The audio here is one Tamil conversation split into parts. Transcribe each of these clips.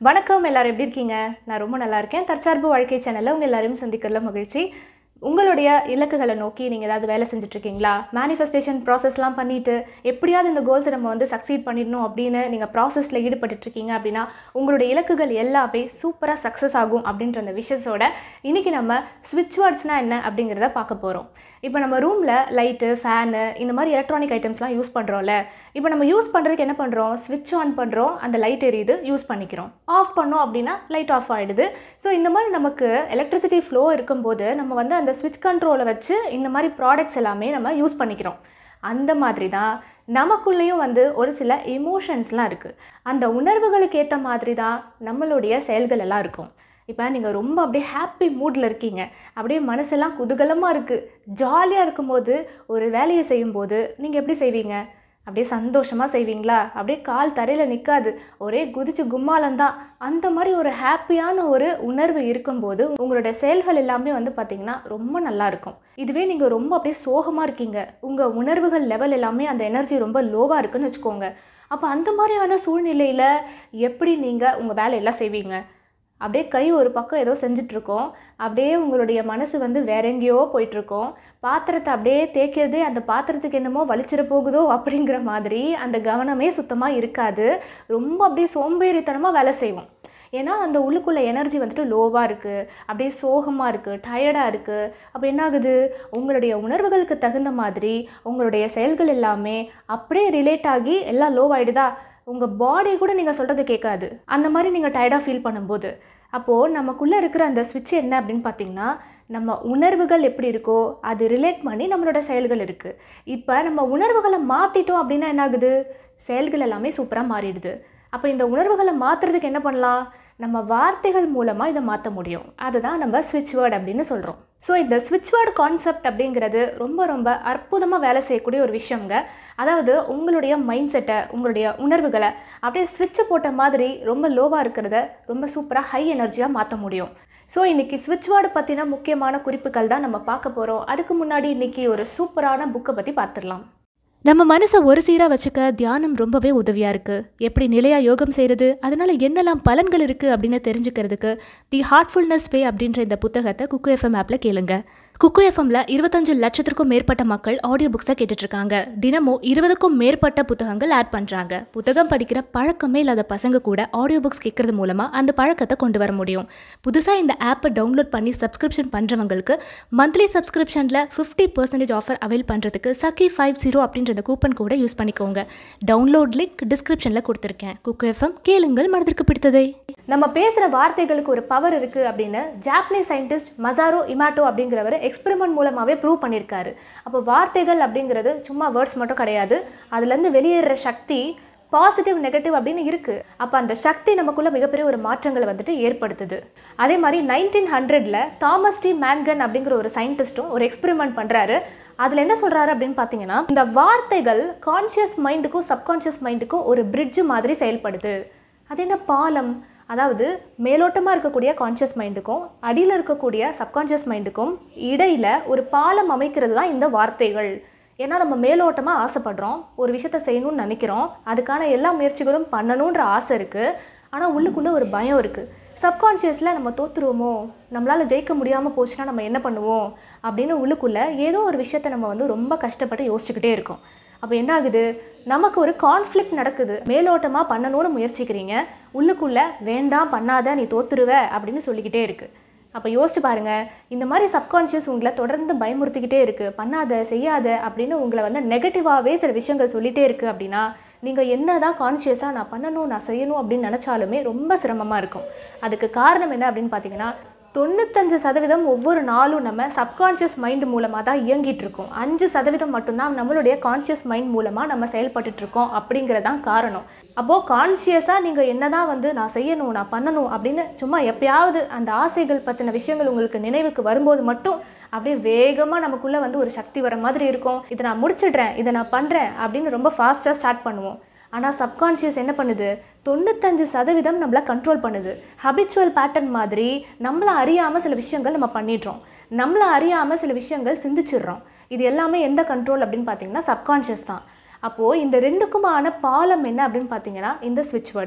வணக்கம் எல்லாரும் எப்படி இருக்கீங்க நான் ரொம்ப நல்லா இருக்கேன் தற்சார்பு வாழ்க்கை சேனலில் உங்கள் எல்லாரையும் சந்திக்கிறதுல மகிழ்ச்சி உங்களுடைய இலக்குகளை நோக்கி நீங்கள் ஏதாவது வேலை செஞ்சுட்டு இருக்கீங்களா மேனிஃபெஸ்டேஷன் ப்ராசஸ்லாம் பண்ணிட்டு எப்படியாவது இந்த கோல்ஸை நம்ம வந்து சக்சீட் பண்ணிடணும் அப்படின்னு நீங்கள் ப்ராசஸில் ஈடுபட்டுட்டு இருக்கீங்க அப்படின்னா உங்களுடைய இலக்குகள் எல்லாமே சூப்பராக சக்ஸஸ் ஆகும் அப்படின்ற அந்த விஷயத்தோட இன்றைக்கி நம்ம ஸ்விட்ச் வேர்ட்ஸ்னால் என்ன அப்படிங்கிறத பார்க்க போகிறோம் இப்போ நம்ம ரூமில் லைட்டு ஃபேனு இந்த மாதிரி எலக்ட்ரானிக் ஐட்டம்ஸ்லாம் யூஸ் பண்ணுறோம்ல இப்போ நம்ம யூஸ் பண்ணுறதுக்கு என்ன பண்ணுறோம் ஸ்விட்ச் ஆன் பண்ணுறோம் அந்த லைட் எரியுது யூஸ் பண்ணிக்கிறோம் ஆஃப் பண்ணோம் அப்படின்னா லைட் ஆஃப் ஆகிடுது ஸோ இந்த மாதிரி நமக்கு எலக்ட்ரிசிட்டி ஃப்ளோ இருக்கும்போது நம்ம வந்து அந்த ஸ்விட்ச் கண்ட்ரோலை வச்சு இந்த மாதிரி ப்ராடக்ட்ஸ் எல்லாமே நம்ம யூஸ் பண்ணிக்கிறோம் அந்த மாதிரி தான் நமக்குள்ளேயும் வந்து ஒரு சில எமோஷன்ஸ்லாம் இருக்குது அந்த உணர்வுகளுக்கு ஏற்ற மாதிரி தான் நம்மளுடைய செயல்கள் எல்லாம் இருக்கும் இப்போ நீங்கள் ரொம்ப அப்படியே ஹாப்பி மூடில் இருக்கீங்க அப்படியே மனசெல்லாம் குதூகலமாக இருக்குது ஜாலியாக இருக்கும்போது ஒரு வேலையை செய்யும்போது நீங்கள் எப்படி செய்வீங்க அப்படியே சந்தோஷமாக செய்வீங்களா அப்படியே கால் தரையில் நிற்காது ஒரே குதிச்சு கும்மாலந்தான் அந்த மாதிரி ஒரு ஹாப்பியான ஒரு உணர்வு இருக்கும்போது உங்களுடைய செயல்கள் எல்லாமே வந்து பார்த்திங்கன்னா ரொம்ப நல்லா இருக்கும் இதுவே நீங்கள் ரொம்ப அப்படியே சோகமாக இருக்கீங்க உங்கள் உணர்வுகள் லெவல் எல்லாமே அந்த எனர்ஜி ரொம்ப லோவாக இருக்குன்னு வச்சுக்கோங்க அப்போ அந்த மாதிரியான சூழ்நிலையில் எப்படி நீங்கள் உங்கள் வேலையெல்லாம் செய்வீங்க அப்படியே கை ஒரு பக்கம் ஏதோ செஞ்சிட்ருக்கோம் அப்படியே உங்களுடைய மனசு வந்து வேற எங்கேயோ போயிட்டுருக்கோம் பாத்திரத்தை அப்படியே தேய்க்கிறதே அந்த பாத்திரத்துக்கு என்னமோ வலிச்சிட போகுதோ அப்படிங்கிற மாதிரி அந்த கவனமே சுத்தமாக இருக்காது ரொம்ப அப்படியே சோம்பேறித்தனமாக வேலை செய்வோம் ஏன்னா அந்த உள்ளுக்குள்ள எனர்ஜி வந்துட்டு லோவாக இருக்குது அப்படியே சோகமாக இருக்குது டயர்டாக இருக்குது அப்போ என்ன ஆகுது உங்களுடைய உணர்வுகளுக்கு தகுந்த மாதிரி உங்களுடைய செயல்கள் எல்லாமே அப்படியே ரிலேட் ஆகி எல்லாம் லோவாயிடுதா உங்கள் பாடி கூட நீங்கள் சொல்கிறது கேட்காது அந்த மாதிரி நீங்கள் டயர்டாக ஃபீல் பண்ணும்போது அப்போது நமக்குள்ளே இருக்கிற அந்த ஸ்விட்ச் என்ன அப்படின்னு பார்த்தீங்கன்னா நம்ம உணர்வுகள் எப்படி இருக்கோ அது ரிலேட் பண்ணி நம்மளோட செயல்கள் இருக்குது இப்போ நம்ம உணர்வுகளை மாற்றிட்டோம் அப்படின்னா என்ன ஆகுது செயல்கள் எல்லாமே சூப்பராக மாறிடுது அப்போ இந்த உணர்வுகளை மாற்றுறதுக்கு என்ன பண்ணலாம் நம்ம வார்த்தைகள் மூலமாக இதை மாற்ற முடியும் அதுதான் நம்ம ஸ்விட்ச் வேர்ட் அப்படின்னு சொல்கிறோம் ஸோ இந்த ஸ்விட்ச் வேர்டு கான்செப்ட் அப்படிங்கிறது ரொம்ப ரொம்ப அற்புதமாக வேலை செய்யக்கூடிய ஒரு விஷயங்க அதாவது உங்களுடைய மைண்ட் செட்டை உங்களுடைய உணர்வுகளை அப்படியே ஸ்விட்சை போட்ட மாதிரி ரொம்ப லோவாக இருக்கிறத ரொம்ப சூப்பராக ஹை எனர்ஜியாக மாற்ற முடியும் ஸோ இன்றைக்கி ஸ்விட்ச் வேர்டு பற்றின முக்கியமான குறிப்புகள் தான் நம்ம பார்க்க போகிறோம் அதுக்கு முன்னாடி இன்றைக்கி ஒரு சூப்பரான புக்கை பற்றி பார்த்துடலாம் நம்ம மனசை ஒரு சீராக வச்சுக்க தியானம் ரொம்பவே உதவியாக இருக்குது எப்படி நிலையாக யோகம் செய்கிறது அதனால் என்னெல்லாம் பலன்கள் இருக்குது அப்படின்னு தெரிஞ்சுக்கிறதுக்கு தி ஹார்ட்ஃபுல்னஸ் வே அப்படின்ற இந்த புத்தகத்தை குக்கு எஃப்எம் ஆப்பில் கேளுங்க குக்கு எஃப்எம்ல இருபத்தஞ்சு லட்சத்திற்கும் மேற்பட்ட மக்கள் ஆடியோ புக்ஸை கேட்டுட்ருக்காங்க தினமும் இருபதுக்கும் மேற்பட்ட புத்தகங்கள் ஆட் பண்ணுறாங்க புத்தகம் படிக்கிற பழக்கமே இல்லாத பசங்க கூட ஆடியோ புக்ஸ் கேட்கறது மூலமாக அந்த பழக்கத்தை கொண்டு வர முடியும் புதுசாக இந்த ஆப்பை டவுன்லோட் பண்ணி சப்ஸ்கிரிப்ஷன் பண்ணுறவங்களுக்கு மந்த்லி சப்ஸ்கிரிப்ஷனில் ஃபிஃப்டி பர்சன்டேஜ் ஆஃபர் அவைல் பண்ணுறதுக்கு சக்கி ஃபைவ் ஜீரோ அப்படின்ற அந்த கூப்பன் கூட யூஸ் பண்ணிக்கோங்க டவுன்லோட் லிங்க் டிஸ்கிரிப்ஷனில் கொடுத்துருக்கேன் குக்கு எஃப்எம் கேளுங்கள் மனதிற்கு பிடித்ததை நம்ம பேசுகிற வார்த்தைகளுக்கு ஒரு பவர் இருக்குது அப்படின்னு ஜாப்பனீஸ் சயின்டிஸ்ட் மசாரோ இமாட்டோ அப்படிங்கிறவர் எக்ஸ்பெரிமெண்ட் மூலமாகவே ப்ரூவ் பண்ணியிருக்காரு அப்போ வார்த்தைகள் அப்படிங்கிறது சும்மா வேர்ட்ஸ் மட்டும் கிடையாது அதுலேருந்து வெளியேற சக்தி பாசிட்டிவ் நெகட்டிவ் அப்படின்னு இருக்குது அப்போ அந்த சக்தி நமக்குள்ள மிகப்பெரிய ஒரு மாற்றங்களை வந்துட்டு ஏற்படுத்துது அதே மாதிரி நைன்டீன் ஹண்ட்ரடில் தாமஸ் டி மேன்கன் அப்படிங்கிற ஒரு சயின்டிஸ்ட்டும் ஒரு எக்ஸ்பெரிமெண்ட் பண்ணுறாரு அதில் என்ன சொல்கிறாரு அப்படின்னு பார்த்தீங்கன்னா இந்த வார்த்தைகள் கான்ஷியஸ் மைண்டுக்கும் சப்கான்ஷியஸ் மைண்டுக்கும் ஒரு பிரிட்ஜ் மாதிரி செயல்படுது அது என்ன பாலம் அதாவது மேலோட்டமாக இருக்கக்கூடிய கான்ஷியஸ் மைண்டுக்கும் அடியில் இருக்கக்கூடிய சப்கான்ஷியஸ் மைண்டுக்கும் இடையில் ஒரு பாலம் அமைக்கிறது தான் இந்த வார்த்தைகள் ஏன்னா நம்ம மேலோட்டமாக ஆசைப்படுறோம் ஒரு விஷயத்த செய்யணும்னு நினைக்கிறோம் அதுக்கான எல்லா முயற்சிகளும் பண்ணணுன்ற ஆசை இருக்குது ஆனால் உள்ளுக்குள்ளே ஒரு பயம் இருக்குது சப்கான்ஷியஸில் நம்ம தோற்றுருவோமோ நம்மளால் ஜெயிக்க முடியாமல் போச்சுன்னா நம்ம என்ன பண்ணுவோம் அப்படின்னு உள்ளுக்குள்ளே ஏதோ ஒரு விஷயத்த நம்ம வந்து ரொம்ப கஷ்டப்பட்டு யோசிச்சுக்கிட்டே இருக்கோம் அப்போ என்ன ஆகுது நமக்கு ஒரு கான்ஃப்ளிக்ட் நடக்குது மேலோட்டமாக பண்ணணும்னு முயற்சிக்கிறீங்க உள்ளுக்குள்ளே வேண்டாம் பண்ணாத நீ தோத்துருவ அப்படின்னு சொல்லிக்கிட்டே இருக்குது அப்போ யோசிச்சு பாருங்கள் இந்த மாதிரி சப்கான்ஷியஸ் உங்களை தொடர்ந்து பயமுறுத்திக்கிட்டே இருக்குது பண்ணாத செய்யாத அப்படின்னு உங்களை வந்து நெகட்டிவாகவே சில விஷயங்கள் சொல்லிகிட்டே இருக்குது அப்படின்னா நீங்கள் என்ன தான் கான்ஷியஸாக நான் பண்ணணும் நான் செய்யணும் அப்படின்னு நினச்சாலுமே ரொம்ப சிரமமாக இருக்கும் அதுக்கு காரணம் என்ன அப்படின்னு பார்த்தீங்கன்னா தொண்ணூத்தஞ்சு சதவீதம் ஒவ்வொரு நாளும் நம்ம சப்கான்ஷியஸ் மைண்ட் மூலமாக தான் இயங்கிட்டு இருக்கோம் அஞ்சு சதவீதம் மட்டும்தான் நம்மளுடைய கான்ஷியஸ் மைண்ட் மூலமாக நம்ம செயல்பட்டுட்டு இருக்கோம் அப்படிங்கிறதான் காரணம் அப்போது கான்ஷியஸாக நீங்கள் என்னதான் வந்து நான் செய்யணும் நான் பண்ணணும் அப்படின்னு சும்மா எப்பயாவது அந்த ஆசைகள் பற்றின விஷயங்கள் உங்களுக்கு நினைவுக்கு வரும்போது மட்டும் அப்படியே வேகமாக நமக்குள்ளே வந்து ஒரு சக்தி வர மாதிரி இருக்கும் இதை நான் முடிச்சிடுறேன் இதை நான் பண்ணுறேன் அப்படின்னு ரொம்ப ஃபாஸ்ட்டாக ஸ்டார்ட் பண்ணுவோம் ஆனால் சப்கான்ஷியஸ் என்ன பண்ணுது தொண்ணூத்தஞ்சு சதவீதம் நம்மளை கண்ட்ரோல் பண்ணுது ஹபிச்சுவல் பேட்டர்ன் மாதிரி நம்மளை அறியாமல் சில விஷயங்கள் நம்ம பண்ணிடுறோம் நம்மளை அறியாமல் சில விஷயங்கள் சிந்திச்சிடுறோம் இது எல்லாமே எந்த கண்ட்ரோல் அப்படின்னு பார்த்தீங்கன்னா சப்கான்ஷியஸ் தான் அப்போது இந்த ரெண்டுக்குமான பாலம் என்ன அப்படின்னு பார்த்தீங்கன்னா இந்த ஸ்விட்ச் வேர்ட்ஸ்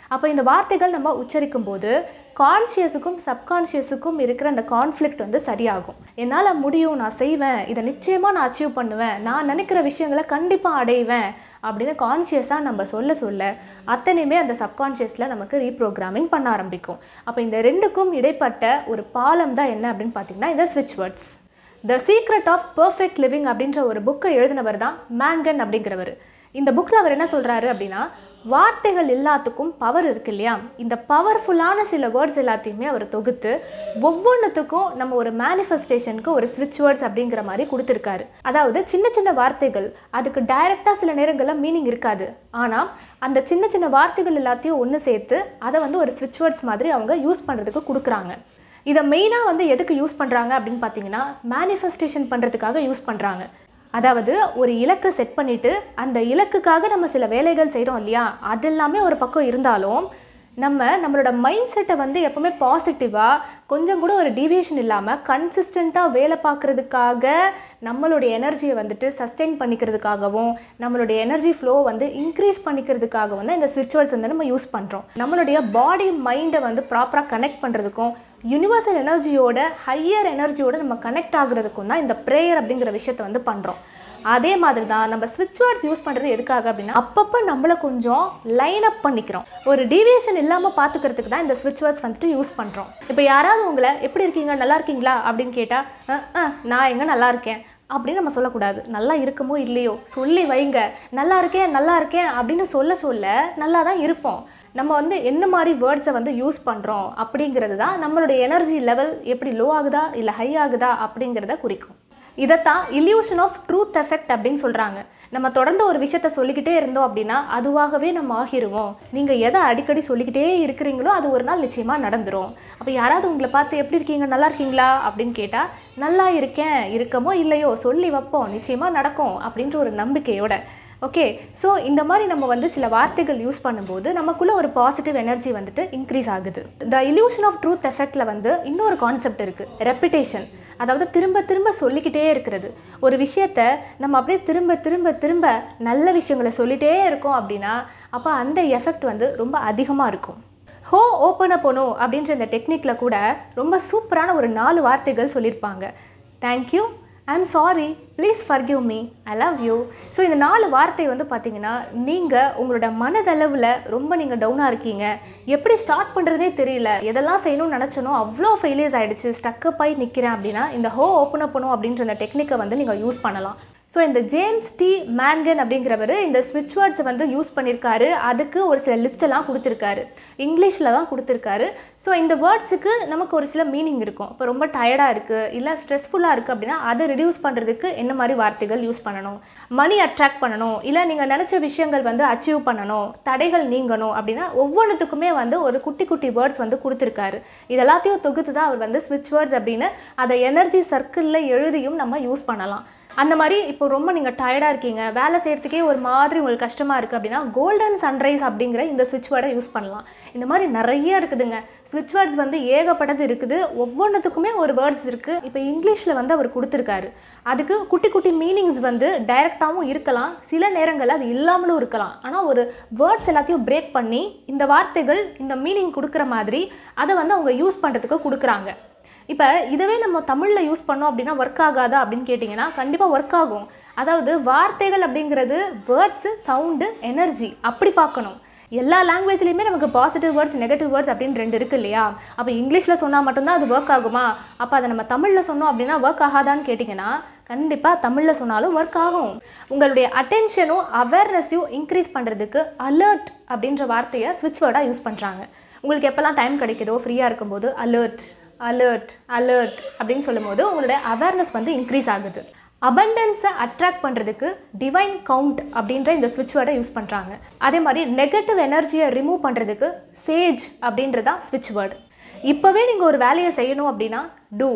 அப்போ இந்த வார்த்தைகள் நம்ம உச்சரிக்கும் போது கான்ஷியஸுக்கும் சப்கான்ஷியஸுக்கும் இருக்கிற அந்த கான்ஃப்ளிக்ட் வந்து சரியாகும் என்னால் முடியும் நான் செய்வேன் இதை நிச்சயமாக நான் அச்சீவ் பண்ணுவேன் நான் நினைக்கிற விஷயங்களை கண்டிப்பாக அடைவேன் அப்படின்னு கான்ஷியஸாக நம்ம சொல்ல சொல்ல அத்தனையுமே அந்த சப்கான்ஷியஸில் நமக்கு ரீப்ரோக்ராமிங் பண்ண ஆரம்பிக்கும் அப்போ இந்த ரெண்டுக்கும் இடைப்பட்ட ஒரு பாலம் தான் என்ன அப்படின்னு பார்த்தீங்கன்னா இந்த ஸ்விட்ச் words the secret of perfect living அப்படின்ற ஒரு புக்கை எழுதினவர் தான் மேங்கன் அப்படிங்கிறவர் இந்த புக்கில் அவர் என்ன சொல்கிறாரு அப்படின்னா வார்த்தைகள் எல்லாத்துக்கும் பவர் இருக்கு இல்லையா இந்த பவர்ஃபுல்லான சில வேர்ட்ஸ் எல்லாத்தையுமே அவர் தொகுத்து ஒவ்வொன்றுத்துக்கும் நம்ம ஒரு மேனிஃபெஸ்டேஷனுக்கு ஒரு ஸ்விட்ச் வேர்ட்ஸ் அப்படிங்கிற மாதிரி கொடுத்துருக்காரு அதாவது சின்ன சின்ன வார்த்தைகள் அதுக்கு டைரெக்டாக சில நேரங்களில் மீனிங் இருக்காது ஆனால் அந்த சின்ன சின்ன வார்த்தைகள் எல்லாத்தையும் ஒன்று சேர்த்து அதை வந்து ஒரு ஸ்விட்ச் வேர்ட்ஸ் மாதிரி அவங்க யூஸ் பண்ணுறதுக்கு கொடுக்குறாங்க இதை மெயினாக வந்து எதுக்கு யூஸ் பண்ணுறாங்க அப்படின்னு பார்த்தீங்கன்னா மேனிஃபெஸ்டேஷன் பண்ணுறதுக்காக யூஸ் பண்ணுறாங்க அதாவது ஒரு இலக்கை செட் பண்ணிவிட்டு அந்த இலக்குக்காக நம்ம சில வேலைகள் செய்கிறோம் இல்லையா அது எல்லாமே ஒரு பக்கம் இருந்தாலும் நம்ம நம்மளோட மைண்ட் செட்டை வந்து எப்போவுமே பாசிட்டிவாக கொஞ்சம் கூட ஒரு டீவியேஷன் இல்லாமல் கன்சிஸ்டண்ட்டாக வேலை பார்க்குறதுக்காக நம்மளுடைய எனர்ஜியை வந்துட்டு சஸ்டெயின் பண்ணிக்கிறதுக்காகவும் நம்மளுடைய எனர்ஜி ஃப்ளோ வந்து இன்க்ரீஸ் பண்ணிக்கிறதுக்காகவும் தான் இந்த ஸ்விட்சுவல்ஸ் வந்து நம்ம யூஸ் பண்ணுறோம் நம்மளுடைய பாடி மைண்டை வந்து ப்ராப்பராக கனெக்ட் பண்ணுறதுக்கும் யூனிவர்சல் எனர்ஜியோட ஹையர் எனர்ஜியோட நம்ம கனெக்ட் ஆகுறதுக்கும் தான் இந்த ப்ரேயர் அப்படிங்கிற விஷயத்தை வந்து பண்ணுறோம் அதே மாதிரி தான் நம்ம ஸ்விட்ச் வேர்ட்ஸ் யூஸ் பண்ணுறது எதுக்காக அப்படின்னா அப்பப்போ நம்மளை கொஞ்சம் லைன் அப் பண்ணிக்கிறோம் ஒரு டீவியேஷன் இல்லாமல் பார்த்துக்கிறதுக்கு தான் இந்த ஸ்விட்ச் வேர்ட்ஸ் வந்துட்டு யூஸ் பண்ணுறோம் இப்போ யாராவது உங்களை எப்படி இருக்கீங்க நல்லா இருக்கீங்களா அப்படின்னு கேட்டால் நான் எங்கே நல்லா இருக்கேன் அப்படின்னு நம்ம சொல்லக்கூடாது நல்லா இருக்குமோ இல்லையோ சொல்லி வைங்க நல்லா இருக்கேன் நல்லா இருக்கேன் அப்படின்னு சொல்ல சொல்ல நல்லா தான் இருப்போம் நம்ம வந்து என்ன மாதிரி வேர்ட்ஸை வந்து யூஸ் பண்ணுறோம் அப்படிங்கிறது தான் நம்மளுடைய எனர்ஜி லெவல் எப்படி லோ ஆகுதா இல்லை ஹை ஆகுதா அப்படிங்கிறத குறிக்கும் இதைத்தான் இல்யூஷன் ஆஃப் ட்ரூத் எஃபெக்ட் அப்படின்னு சொல்கிறாங்க நம்ம தொடர்ந்து ஒரு விஷயத்த சொல்லிக்கிட்டே இருந்தோம் அப்படின்னா அதுவாகவே நம்ம ஆகிருவோம் நீங்கள் எதை அடிக்கடி சொல்லிக்கிட்டே இருக்கிறீங்களோ அது ஒரு நாள் நிச்சயமாக நடந்துரும் அப்போ யாராவது உங்களை பார்த்து எப்படி இருக்கீங்க நல்லா இருக்கீங்களா அப்படின்னு கேட்டால் நல்லா இருக்கேன் இருக்கமோ இல்லையோ சொல்லி வைப்போம் நிச்சயமாக நடக்கும் அப்படின்ற ஒரு நம்பிக்கையோட ஓகே ஸோ இந்த மாதிரி நம்ம வந்து சில வார்த்தைகள் யூஸ் பண்ணும்போது நமக்குள்ள ஒரு பாசிட்டிவ் எனர்ஜி வந்துட்டு இன்க்ரீஸ் ஆகுது த இல்யூஷன் ஆஃப் ட்ரூத் எஃபெக்டில் வந்து இன்னொரு கான்செப்ட் இருக்குது ரெப்பிட்டேஷன் அதாவது திரும்ப திரும்ப சொல்லிக்கிட்டே இருக்கிறது ஒரு விஷயத்த நம்ம அப்படியே திரும்ப திரும்ப திரும்ப நல்ல விஷயங்களை சொல்லிகிட்டே இருக்கோம் அப்படின்னா அப்போ அந்த எஃபெக்ட் வந்து ரொம்ப அதிகமாக இருக்கும் ஹோ ஓப்பன் அப்போனோ அப்படின்ற இந்த டெக்னிக்கில் கூட ரொம்ப சூப்பரான ஒரு நாலு வார்த்தைகள் சொல்லியிருப்பாங்க thank you I'm sorry please forgive me I love you so இந்த நாலு வார்த்தை வந்து பார்த்தீங்கன்னா நீங்கள் உங்களோட மனதளவில் ரொம்ப நீங்கள் டவுனாக இருக்கீங்க எப்படி ஸ்டார்ட் பண்ணுறதுனே தெரியல எதெல்லாம் செய்யணும்னு நினச்சனோ அவ்வளோ ஃபெயிலியர்ஸ் ஆகிடுச்சு ஸ்டக்கப் ஆகி நிற்கிறேன் அப்படின்னா இந்த ஹோ ஓப்பன் அப்பணும் அப்படின்ற இந்த டெக்னிக்கை வந்து நீங்கள் யூஸ் பண்ணலாம் ஸோ இந்த ஜேம்ஸ் டி மேன்கன் அப்படிங்கிறவர் இந்த ஸ்விட்ச் வேர்ட்ஸை வந்து யூஸ் பண்ணியிருக்காரு அதுக்கு ஒரு சில லிஸ்ட்டெல்லாம் கொடுத்துருக்காரு இங்கிலீஷில் தான் கொடுத்துருக்காரு ஸோ இந்த வேர்ட்ஸுக்கு நமக்கு ஒரு சில மீனிங் இருக்கும் இப்போ ரொம்ப டயர்டாக இருக்குது இல்லை ஸ்ட்ரெஸ்ஃபுல்லாக இருக்குது அப்படின்னா அதை ரிடியூஸ் பண்ணுறதுக்கு என்ன மாதிரி வார்த்தைகள் யூஸ் பண்ணணும் மணி அட்ராக்ட் பண்ணணும் இல்லை நீங்கள் நினச்ச விஷயங்கள் வந்து அச்சீவ் பண்ணணும் தடைகள் நீங்கணும் அப்படின்னா ஒவ்வொன்றுத்துக்குமே வந்து ஒரு குட்டி குட்டி வேர்ட்ஸ் வந்து கொடுத்துருக்காரு இது எல்லாத்தையும் தொகுத்து தான் அவர் வந்து ஸ்விட்ச் வேர்ட்ஸ் அப்படின்னு அதை எனர்ஜி சர்க்கிளில் எழுதியும் நம்ம யூஸ் பண்ணலாம் அந்த மாதிரி இப்போ ரொம்ப நீங்கள் டயர்டாக இருக்கீங்க வேலை செய்கிறதுக்கே ஒரு மாதிரி உங்களுக்கு கஷ்டமாக இருக்குது அப்படின்னா கோல்டன் சன்ரைஸ் அப்படிங்கிற இந்த ஸ்விட்ச் வேர்டை யூஸ் பண்ணலாம் இந்த மாதிரி நிறைய இருக்குதுங்க ஸ்விட்ச் வேர்ட்ஸ் வந்து ஏகப்பட்டது இருக்குது ஒவ்வொன்றுத்துக்குமே ஒரு வேர்ட்ஸ் இருக்குது இப்போ இங்கிலீஷில் வந்து அவர் கொடுத்துருக்காரு அதுக்கு குட்டி குட்டி மீனிங்ஸ் வந்து டைரெக்டாகவும் இருக்கலாம் சில நேரங்களில் அது இல்லாமலும் இருக்கலாம் ஆனால் ஒரு வேர்ட்ஸ் எல்லாத்தையும் பிரேக் பண்ணி இந்த வார்த்தைகள் இந்த மீனிங் கொடுக்குற மாதிரி அதை வந்து அவங்க யூஸ் பண்ணுறதுக்கு கொடுக்குறாங்க இப்போ இதுவே நம்ம தமிழில் யூஸ் பண்ணோம் அப்படின்னா ஒர்க் ஆகாதா அப்படின்னு கேட்டிங்கன்னா கண்டிப்பாக ஒர்க் ஆகும் அதாவது வார்த்தைகள் அப்படிங்கிறது வேர்ட்ஸு சவுண்டு எனர்ஜி அப்படி பார்க்கணும் எல்லா லாங்குவேஜ்லேயுமே நமக்கு பாசிட்டிவ் வேர்ட்ஸ் நெகட்டிவ் வேர்ட்ஸ் அப்படின்னு ரெண்டு இருக்குது இல்லையா அப்போ இங்கிலீஷில் சொன்னால் மட்டும்தான் அது ஒர்க் ஆகுமா அப்போ அதை நம்ம தமிழில் சொன்னோம் அப்படின்னா ஒர்க் ஆகாதான்னு கேட்டிங்கன்னா கண்டிப்பாக தமிழில் சொன்னாலும் ஒர்க் ஆகும் உங்களுடைய அட்டென்ஷனும் அவேர்னஸையும் இன்க்ரீஸ் பண்ணுறதுக்கு அலர்ட் அப்படின்ற வார்த்தையை ஸ்விட்ச் வேர்டாக யூஸ் பண்ணுறாங்க உங்களுக்கு எப்போல்லாம் டைம் கிடைக்குதோ ஃப்ரீயாக இருக்கும்போது அலர்ட் அலர்ட் அலர்ட் அப்படின்னு சொல்லும்போது உங்களோட அவேர்னஸ் வந்து இன்க்ரீஸ் ஆகுது அபண்டன்ஸை அட்ராக்ட் பண்ணுறதுக்கு டிவைன் கவுண்ட் அப்படின்ற இந்த ஸ்விட்ச் வேர்டை யூஸ் பண்ணுறாங்க அதே மாதிரி நெகட்டிவ் எனர்ஜியை ரிமூவ் பண்ணுறதுக்கு சேஜ் அப்படின்றது தான் ஸ்விட்ச் வேர்டு இப்போவே நீங்கள் ஒரு வேலையை செய்யணும் அப்படின்னா டூ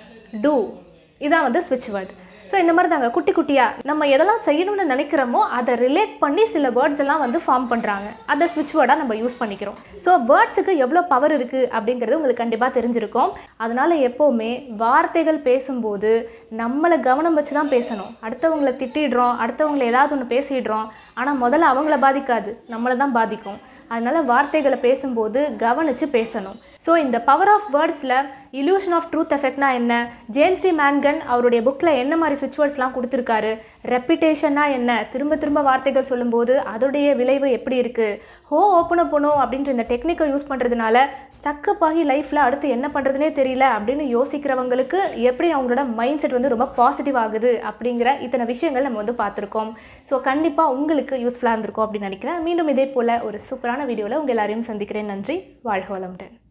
டூ இதான் வந்து ஸ்விட்ச் வேர்டு ஸோ இந்த மாதிரி தாங்க குட்டி குட்டியாக நம்ம எதெல்லாம் செய்யணும்னு நினைக்கிறோமோ அதை ரிலேட் பண்ணி சில வேர்ட்ஸ் எல்லாம் வந்து ஃபார்ம் பண்ணுறாங்க அதை ஸ்விட்ச் வேர்டாக நம்ம யூஸ் பண்ணிக்கிறோம் ஸோ வேர்ட்ஸுக்கு எவ்வளோ பவர் இருக்குது அப்படிங்கிறது உங்களுக்கு கண்டிப்பாக தெரிஞ்சிருக்கும் அதனால் எப்போவுமே வார்த்தைகள் பேசும்போது நம்மளை கவனம் வச்சு தான் பேசணும் அடுத்தவங்களை திட்டிடுறோம் அடுத்தவங்களை ஏதாவது ஒன்று பேசிடுறோம் ஆனால் முதல்ல அவங்கள பாதிக்காது நம்மளை தான் பாதிக்கும் அதனால வார்த்தைகளை பேசும்போது கவனித்து பேசணும் ஸோ இந்த பவர் ஆஃப் வேர்ட்ஸில் இல்யூஷன் ஆஃப் ட்ரூத் எஃபெக்ட்னா என்ன ஜேம்ஸ் டி மேன்கன் அவருடைய புக்கில் என்ன மாதிரி சுவிட்ச்வேர்ட்ஸ்லாம் கொடுத்துருக்காரு ரெப்பிட்டேஷன்னா என்ன திரும்ப திரும்ப வார்த்தைகள் சொல்லும்போது அதோடைய விளைவு எப்படி இருக்குது ஹோ ஓப்பன் பண்ணணும் அப்படின்ற இந்த டெக்னிக்கை யூஸ் பண்ணுறதுனால ஸ்டக்கப் ஆகி லைஃப்பில் அடுத்து என்ன பண்ணுறதுனே தெரியல அப்படின்னு யோசிக்கிறவங்களுக்கு எப்படி அவங்களோட மைண்ட் செட் வந்து ரொம்ப பாசிட்டிவ் ஆகுது அப்படிங்கிற இத்தனை விஷயங்கள் நம்ம வந்து பார்த்துருக்கோம் ஸோ கண்டிப்பாக உங்களுக்கு யூஸ்ஃபுல்லாக இருந்திருக்கும் அப்படின்னு நினைக்கிறேன் மீண்டும் இதே போல் ஒரு சூப்பரான வீடியோவில் உங்கள் எல்லாரையும் சந்திக்கிறேன் நன்றி வாழ்க வளமுடன்